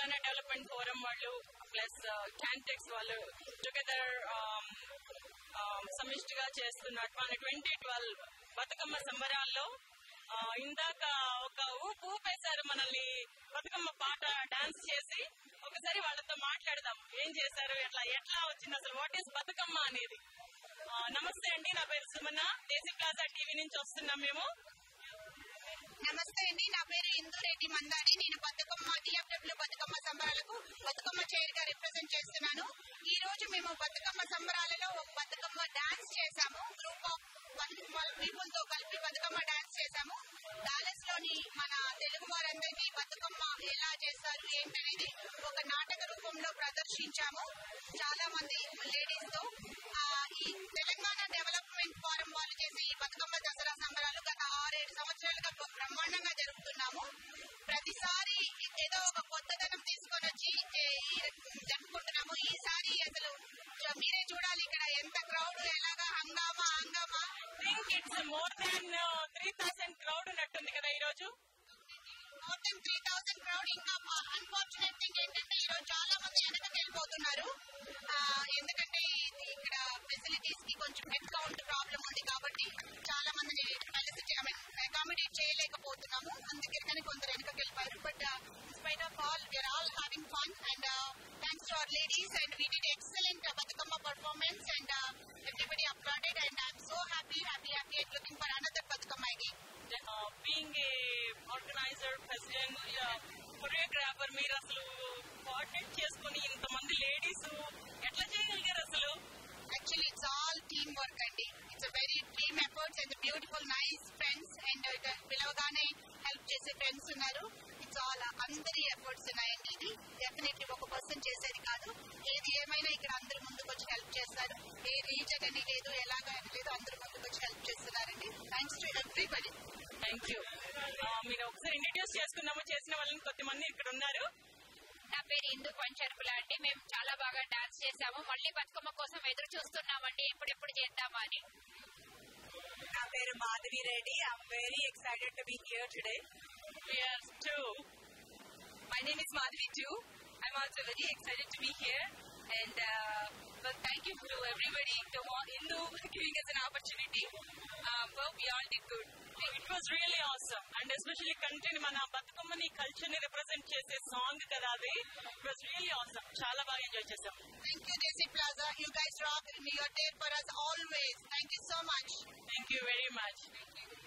Telangana development forum వాళ్ళు plus క్యాంటెక్స్ వాళ్ళు టుగెదర్ సమిష్టిగా చేస్తున్నట్టు మన ట్వంటీ ట్వెల్వ్ బతుకమ్మ సంబరాల్లో ఆ, ఇందాక ఒక ఊపు ఊపేశారు మనల్ని బతుకమ్మ పాట డాన్స్ చేసి ఒకసారి వాళ్ళతో మాట్లాడదాం ఏం చేశారు ఎట్లా ఎట్లా వచ్చింది అసలు వాట్ ఈస్ బతుకమ్మ అనేది ఆ, నమస్తే అండి నా పేరు సుమన దేశీ ప్లాజా టీవీ నుంచి వస్తున్నాం మేము నమస్తే అండి నా పేరు ఇందురెడ్డి మందాడి నేను బతుకమ్మ డిఎఫ్డబ్ల్యూ బతుకమ్మ సంబరాలకు బతుకమ్మ చైర్ గా రిప్రజెంట్ చేస్తున్నాను ఈ రోజు మేము బతుకమ్మ సంబరాలలో ఒక బతుకమ్మ డాన్స్ చేశాము గ్రూప్ ఆఫ్ పీపుల్ తో కలిపి బతుకమ్మ డాన్స్ చేశాము డాలస్ లోని మన తెలుగు వారందరికీ బతుకమ్మ ఎలా చేస్తారు ఏంటనేది ఒక నాటక రూపంలో ప్రదర్శించాము చాలా మంది లేడీస్ తో ఆ, ఈ తెలంగాణ డెవలప్మెంట్ ఫోరం వాళ్ళు చేసే ఈ బతుకమ్మ దసరా సంబరాలు గత ఆరేడు సంవత్సరాలుగా బ- బ్రహ్మాండంగా జరుపుతున్నాము ప్రతిసారి ఏదో ఒక కొత్తదనం తీసుకొని వచ్చి ఏ, ఈ జరుపుకుంటున్నాము ఈసారి అసలు చ- మీరే చూడాలి ఇక్కడ ఎంత క్రౌడ్ ఎలాగా హంగామా హంగామా think it's more than three thousand crowd ఉన్నట్టుంది కదా ఈ రోజు more than three thousand crowd ఇంకా అన్ఫార్చునేట్ థింగ్ ఏంటంటే ఈ రోజు చాలా మంది వెనకకి వెళ్ళిపోతున్నారు ఆ, ఎందుకంటే ఇది ఇక్కడ ఫెసిలిటీస్ కి కొంచెం హెడ్ కౌంట్ ప్రాబ్లం ఉంది కాబట్టి చాలా మందిని కలిసి అకామిడేట్ చేయలేకపోతున్నాము అందుకని కొందరు వెనకకి వెళ్ళిపోయారు but spite of all we're all having fun and thanks to our ladies and we did excellent Bathukamma performance and everybody applauded and I'm so happy happy happy and looking for another Bathukamma again. Being a organizer president choreographer మీరు అసలు coordinate చేసుకుని ఇంతమంది ladies ఎట్లా చేయగలిగారు అసలు Actually, it's all teamwork అండి it's very team efforts and beautiful nice friends and పిలవగానే help చేసే ఫ్రెండ్స్ ఉన్నారు ఇట్స్ ఆల్ అందరి ఎఫర్ట్స్ ఉన్నాయండి ఇది డెఫినెట్లీ ఒక పర్సన్ చేసేది కాదు ఏది ఏమైనా ఇక్కడ అందరూ ముందుకు వచ్చి హెల్ప్ చేస్తారు ఏ రీజన్ అని లేదు ఎలాగా అని లేదు అందరూ ముందుకు వచ్చి హెల్ప్ చేస్తున్నారండి thanks to everybody thank you మీరు ఒకసారి ఇంట్రడ్యూస్ చేసుకున్నాము చేసిన వాళ్ళని కొద్దిమంది ఇక్కడ ఉన్నారు నా పేరు ఇందు పంచర్పుల అండి మేము చాలా బాగా డాన్స్ చేశాము మళ్ళీ బతుకమ్మ కోసం ఎదురు చూస్తున్నామండి ఎప్పుడెప్పుడు చేద్దామా అని నా పేరు Madhavi Reddy I'm very excited to be here today Yes, too. My name is Madhavi too I'm also very excited to be here and well thank you to everybody to Hindu giving us an opportunity um, well we all did good it was really awesome and especially కంట్రీని మన బతుకమ్మని culture ని represent చేసే song కదా అది it was really awesome చాలా బాగా enjoy చేసాం thank you JC plaza you guys rock your there for us always thank you so much thank you very much